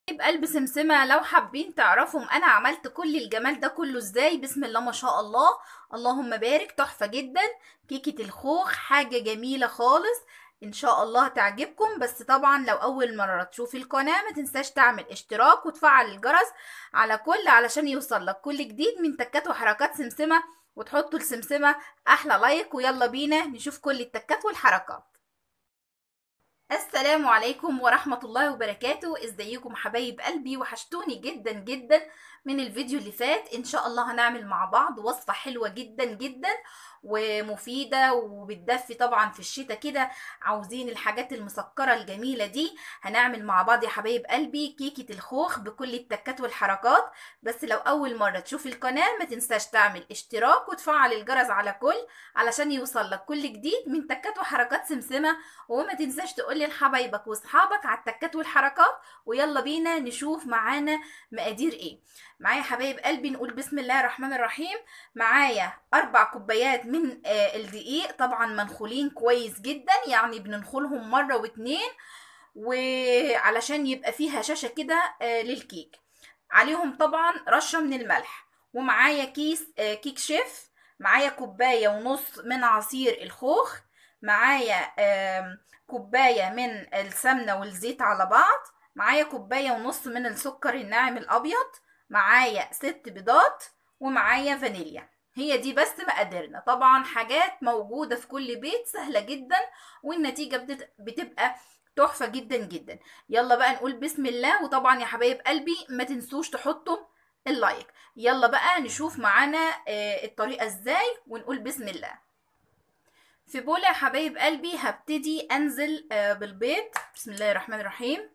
بقلب سمسمة لو حابين تعرفوا انا عملت كل الجمال ده كله ازاي بسم الله ما شاء الله اللهم بارك تحفة جدا كيكة الخوخ حاجة جميلة خالص ان شاء الله تعجبكم بس طبعا لو اول مرة تشوفي القناة ما تنساش تعمل اشتراك وتفعل الجرس على كل علشان يوصل لك كل جديد من تكات وحركات سمسمة وتحطوا لسمسمة احلى لايك ويلا بينا نشوف كل التكات والحركات السلام عليكم ورحمة الله وبركاته ازيكم حبايب قلبي وحشتوني جدا جدا من الفيديو اللي فات ان شاء الله هنعمل مع بعض وصفة حلوة جدا جدا ومفيدة وبتدفي طبعا في الشتاء كده عاوزين الحاجات المسكرة الجميلة دي هنعمل مع بعض يا حبايب قلبي كيكة الخوخ بكل التكات والحركات بس لو اول مرة تشوفي القناة ما تنساش تعمل اشتراك وتفعل الجرس على كل علشان يوصل لك كل جديد من تكات وحركات سمسمة وما تنساش تقولي لحبايبك واصحابك على التكات والحركات ويلا بينا نشوف معانا مقادير ايه معايا حبايب قلبي نقول بسم الله الرحمن الرحيم معايا اربع كوبايات من آه الدقيق طبعا منخولين كويس جدا يعني بننخلهم مره واتنين وعلشان يبقى فيه هشاشه كده آه للكيك عليهم طبعا رشه من الملح ومعايا كيس آه كيك شيف معايا كوبايه ونص من عصير الخوخ معايا كوبايه من السمنه والزيت على بعض معايا كوبايه ونص من السكر الناعم الابيض معايا ست بيضات ومعايا فانيليا هي دي بس مقاديرنا طبعا حاجات موجودة في كل بيت سهلة جدا والنتيجة بتبقى تحفة جدا جدا يلا بقى نقول بسم الله وطبعا يا حبايب قلبي ما تنسوش تحطوا اللايك يلا بقى نشوف معانا الطريقة ازاي ونقول بسم الله في بولة يا حبايب قلبي هبتدي انزل بالبيض بسم الله الرحمن الرحيم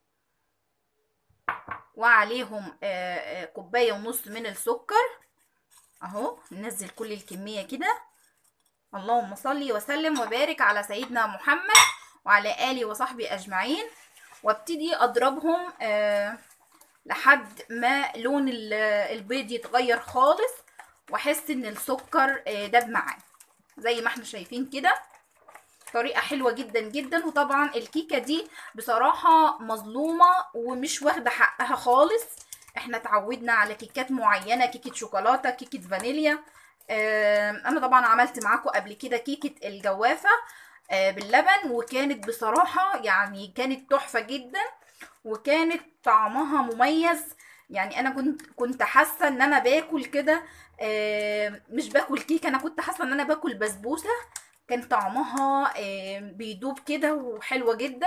وعليهم كوباية ونص من السكر اهو ننزل كل الكمية كده اللهم صلي وسلم وبارك على سيدنا محمد وعلى آله وصحبه أجمعين وابتدي أضربهم أه لحد ما لون البيض يتغير خالص واحس ان السكر داب معاه زي ما احنا شايفين كده طريقة حلوة جدا جدا وطبعا الكيكة دي بصراحة مظلومة ومش واخدة حقها خالص احنا اتعودنا على كيكات معينة كيكة شوكولاتة كيكة فانيليا اه انا طبعا عملت معاكم قبل كده كيكة الجوافة اه باللبن وكانت بصراحة يعني كانت تحفة جدا وكانت طعمها مميز يعني انا كنت كنت حاسه ان انا باكل كده اه مش باكل كيكه انا كنت حاسه ان انا باكل بسبوسه كان طعمها بيدوب كده وحلوة جدا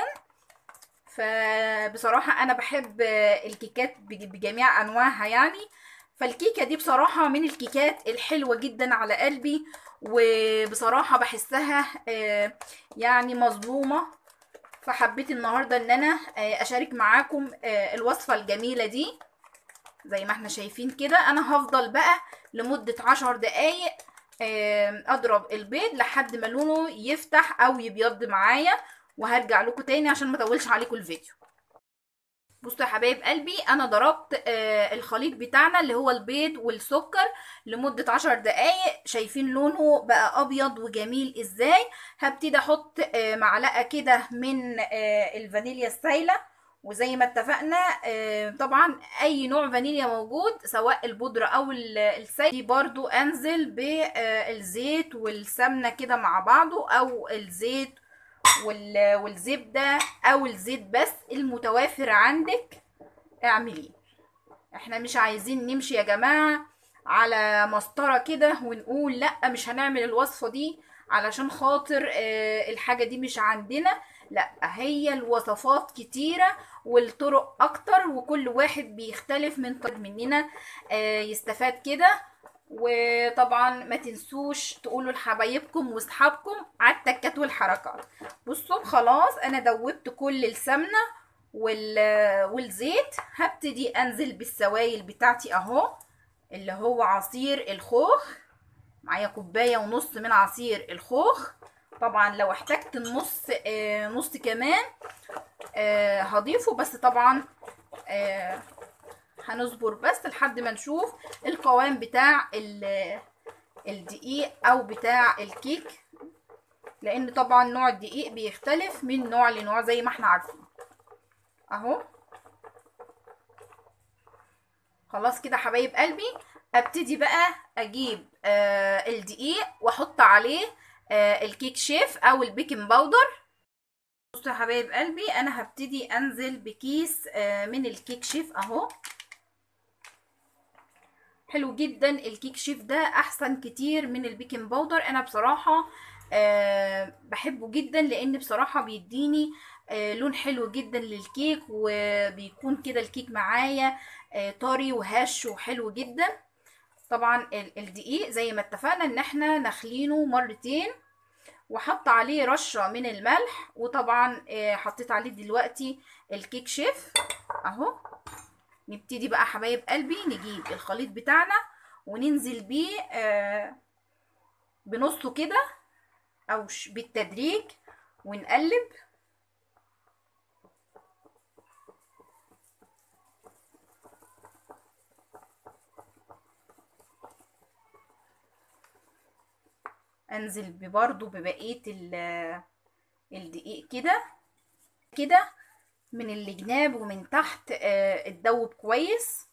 فبصراحة أنا بحب الكيكات بجميع أنواعها يعني فالكيكة دي بصراحة من الكيكات الحلوة جدا على قلبي وبصراحة بحسها يعني مظلومة فحبيت النهاردة ان انا اشارك معاكم الوصفة الجميلة دي زي ما احنا شايفين كده انا هفضل بقى لمدة عشر دقايق اضرب البيض لحد ما لونه يفتح او يبيض معايا وهرجع لكم تاني عشان ما اطولش عليكم الفيديو بصوا يا حبايب قلبي انا ضربت الخليط بتاعنا اللي هو البيض والسكر لمدة عشر دقايق شايفين لونه بقى ابيض وجميل ازاي هبتدي احط معلقة كده من الفانيليا السايلة وزي ما اتفقنا طبعا اي نوع فانيليا موجود سواء البودرة او السائل برضو انزل بالزيت والسمنة كده مع بعضه او الزيت والزبدة او الزيت بس المتوافر عندك اعمليه احنا مش عايزين نمشي يا جماعة على مسطرة كده ونقول لا مش هنعمل الوصفة دي علشان خاطر الحاجة دي مش عندنا لا هي الوصفات كتيرة والطرق اكتر وكل واحد بيختلف من طرق مننا يستفاد كده وطبعا ما تنسوش تقولوا لحبايبكم واصحابكم على التكات والحركات بصوا خلاص انا دوبت كل السمنه والزيت هبتدي انزل بالسوائل بتاعتي اهو اللي هو عصير الخوخ معايا كوبايه ونص من عصير الخوخ طبعا لو احتجت النص آه نص كمان آه هضيفه بس طبعا آه هنصبر بس لحد ما نشوف القوام بتاع الدقيق او بتاع الكيك لان طبعا نوع الدقيق بيختلف من نوع لنوع زي ما احنا عارفين اهو خلاص كده حبايب قلبي ابتدي بقى اجيب آه الدقيق واحط عليه آه الكيك شيف او البيكنج باودر بصوا يا حبايب قلبي انا هبتدي انزل بكيس آه من الكيك شيف اهو حلو جدا الكيك شيف ده احسن كتير من البيكنج باودر انا بصراحه أه بحبه جدا لان بصراحه بيديني أه لون حلو جدا للكيك وبيكون كده الكيك معايا أه طري وهش وحلو جدا طبعا الدقيق زي ما اتفقنا ان احنا نخلينه مرتين وحط عليه رشه من الملح وطبعا حطيت عليه دلوقتي الكيك شيف اهو نبتدي بقى حبايب قلبي نجيب الخليط بتاعنا وننزل بيه آه بنصه كده او بالتدريج ونقلب انزل برضو ببقيه الدقيق كده كده من الجناب ومن تحت آه اتدوب كويس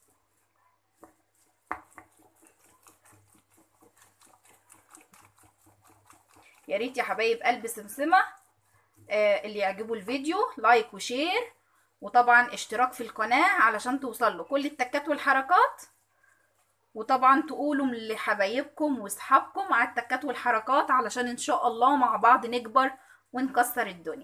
يا ريت يا حبايب قلب سمسمه آه اللي يعجبه الفيديو لايك وشير وطبعا اشتراك في القناه علشان توصل له كل التكات والحركات وطبعا تقولوا لحبايبكم واصحابكم على التكات والحركات علشان ان شاء الله مع بعض نكبر ونكسر الدنيا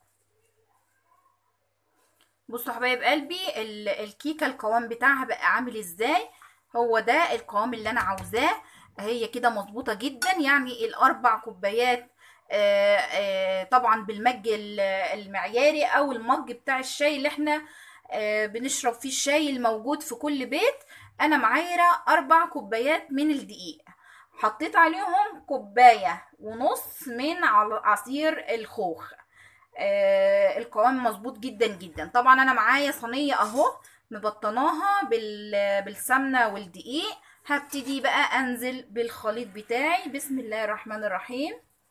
بصوا حبايب قلبي الكيكه القوام بتاعها بقى عامل ازاي هو ده القوام اللي انا عاوزاه هي كده مظبوطه جدا يعني الاربع كوبايات آآ آآ طبعا بالمج المعياري او المج بتاع الشاي اللي احنا بنشرب فيه الشاي الموجود في كل بيت انا معايره اربع كوبايات من الدقيق حطيت عليهم كوبايه ونص من عصير الخوخ آه القوام مظبوط جدا جدا طبعا انا معايا صينيه اهو مبطناها بالسمنه والدقيق هبتدي بقى انزل بالخليط بتاعي بسم الله الرحمن الرحيم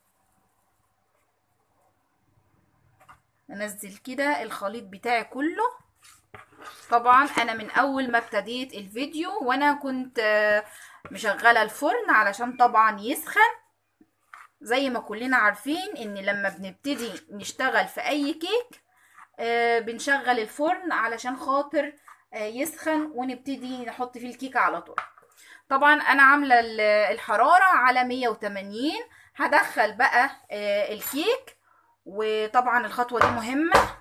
انزل كده الخليط بتاعي كله طبعا انا من اول ما ابتديت الفيديو وانا كنت مشغله الفرن علشان طبعا يسخن زي ما كلنا عارفين ان لما بنبتدي نشتغل في اي كيك آه بنشغل الفرن علشان خاطر آه يسخن ونبتدي نحط فيه الكيكه على طول طبعا انا عامله الحراره على 180 هدخل بقى آه الكيك وطبعا الخطوه دي مهمه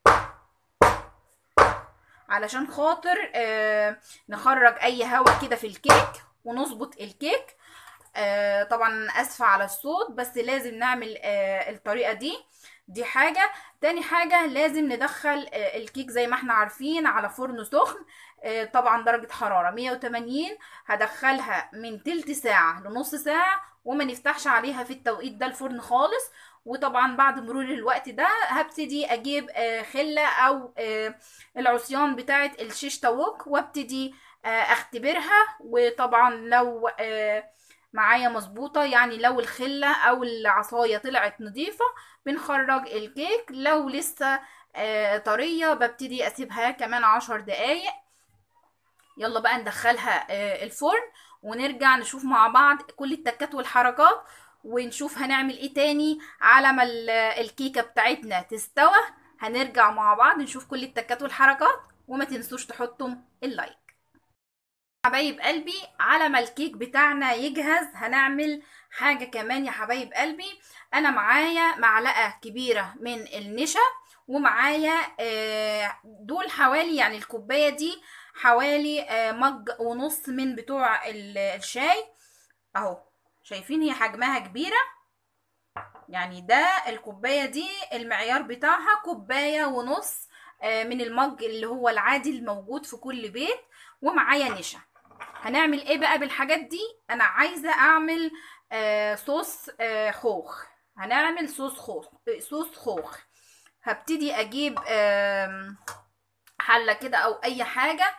علشان خاطر نخرج اي هواء كده في الكيك ونظبط الكيك آه طبعا انا اسفه على الصوت بس لازم نعمل آه الطريقه دي دي حاجه تاني حاجه لازم ندخل آه الكيك زي ما احنا عارفين على فرن سخن طبعا درجه حراره 180 هدخلها من تلت ساعه لنص ساعه وما نفتحش عليها في التوقيت ده الفرن خالص وطبعا بعد مرور الوقت ده هبتدي اجيب خله او العصيان بتاعه الشيش طاووق وابتدي اختبرها وطبعا لو معايا مظبوطة يعني لو الخلة او العصاية طلعت نظيفة بنخرج الكيك لو لسه آه طرية ببتدي اسيبها كمان عشر دقايق يلا بقى ندخلها آه الفرن ونرجع نشوف مع بعض كل التكات والحركات ونشوف هنعمل ايه تاني على ما الكيكة بتاعتنا تستوى هنرجع مع بعض نشوف كل التكات والحركات وما تنسوش تحطوا اللايك حبايب قلبي على ما الكيك بتاعنا يجهز هنعمل حاجة كمان يا حبايب قلبي انا معايا معلقة كبيرة من النشا ومعايا دول حوالي يعني الكوباية دي حوالي مج ونص من بتوع الشاي اهو شايفين هي حجمها كبيرة يعني ده الكوباية دي المعيار بتاعها كوباية ونص من المج اللي هو العادي الموجود في كل بيت ومعايا نشا هنعمل ايه بقى بالحاجات دي انا عايزه اعمل آه صوص آه خوخ هنعمل صوص خوخ صوص خوخ هبتدي اجيب آه حله كده او اي حاجه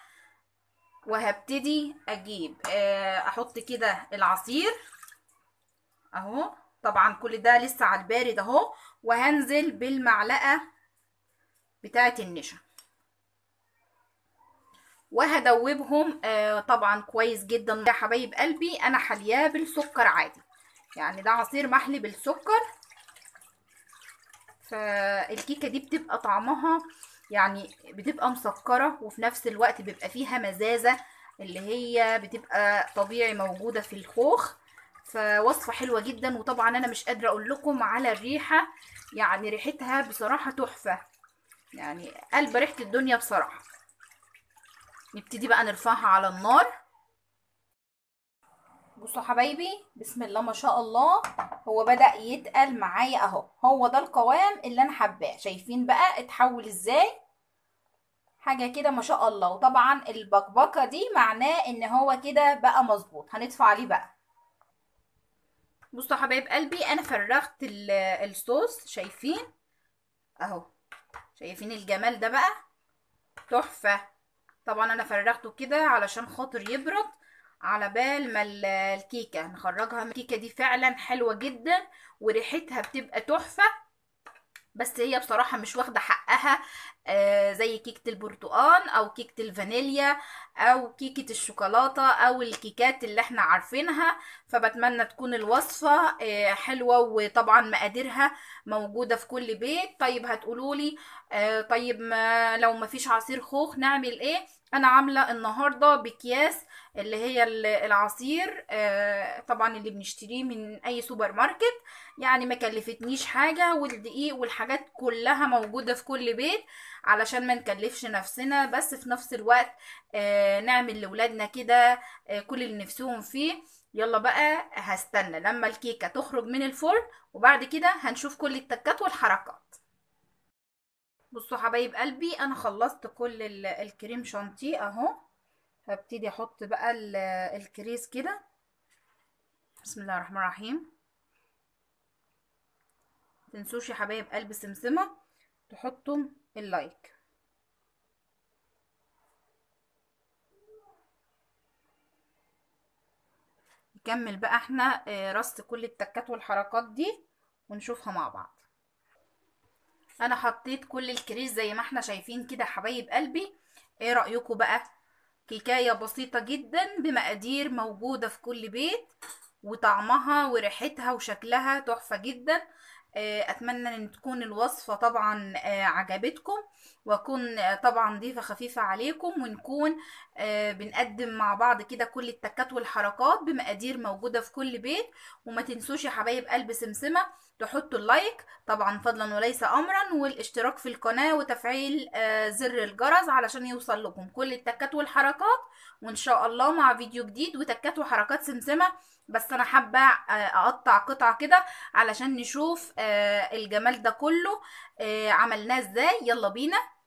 وهبتدي اجيب آه احط كده العصير اهو طبعا كل ده لسه على البارد اهو وهنزل بالمعلقه بتاعه النشا وهدوبهم آه طبعا كويس جدا يا حبايب قلبي انا حلياه بالسكر عادي يعني ده عصير محلي بالسكر فالكيكه دي بتبقى طعمها يعني بتبقى مسكره وفي نفس الوقت بيبقى فيها مزازه اللي هي بتبقى طبيعي موجوده في الخوخ فوصفه حلوه جدا وطبعا انا مش قادره اقول لكم على الريحه يعني ريحتها بصراحه تحفه يعني قلب ريحه الدنيا بصراحه نبتدي بقى نرفعها على النار بصوا حبايبي بسم الله ما شاء الله هو بدأ يتقل معايا اهو هو ده القوام اللي انا حباه شايفين بقى اتحول ازاي حاجه كده ما شاء الله وطبعا البكبكه دي معناه ان هو كده بقى مظبوط هندفع عليه بقى بصوا حبايب قلبي انا فرغت الصوص شايفين اهو شايفين الجمال ده بقى تحفه طبعا انا فرغته كده علشان خاطر يبرد على بال ما الكيكه نخرجها من الكيكه دي فعلا حلوه جدا وريحتها بتبقى تحفه بس هي بصراحه مش واخده حقها آه زي كيكه البرتقال او كيكه الفانيليا او كيكه الشوكولاته او الكيكات اللي احنا عارفينها فبتمنى تكون الوصفه آه حلوه وطبعا مقاديرها موجوده في كل بيت طيب هتقولولي آه طيب ما لو ما فيش عصير خوخ نعمل ايه انا عامله النهارده بكياس اللي هي العصير آه طبعا اللي بنشتريه من اي سوبر ماركت يعني ما كلفتنيش حاجه والدقيق والحاجات كلها موجوده في كل بيت علشان ما نكلفش نفسنا بس في نفس الوقت آه نعمل لولادنا كده آه كل اللي نفسهم فيه يلا بقى هستنى لما الكيكه تخرج من الفرن وبعد كده هنشوف كل التكات والحركات بصوا حبايب قلبي انا خلصت كل الكريم شانتيه اهو هبتدي احط بقى الكريس كده بسم الله الرحمن الرحيم تنسوش يا حبايب قلب سمسمه تحطوا اللايك نكمل بقى احنا رص كل التكات والحركات دي ونشوفها مع بعض انا حطيت كل الكريس زي ما احنا شايفين كده حبايب قلبي ايه رأيكم بقى كيكاية بسيطة جدا بمقادير موجودة في كل بيت وطعمها وريحتها وشكلها تحفة جدا اتمنى ان تكون الوصفة طبعا عجبتكم واكون طبعا ضيفة خفيفة عليكم ونكون بنقدم مع بعض كده كل التكات والحركات بمقادير موجودة في كل بيت وما تنسوش يا حبايب قلب سمسمة تحطوا اللايك طبعا فضلا وليس امرا والاشتراك في القناة وتفعيل زر الجرس علشان يوصل لكم كل التكات والحركات وان شاء الله مع فيديو جديد وتكات وحركات سمسمة بس انا حابة اقطع قطع كده علشان نشوف الجمال ده كله عملناه ازاي يلا بينا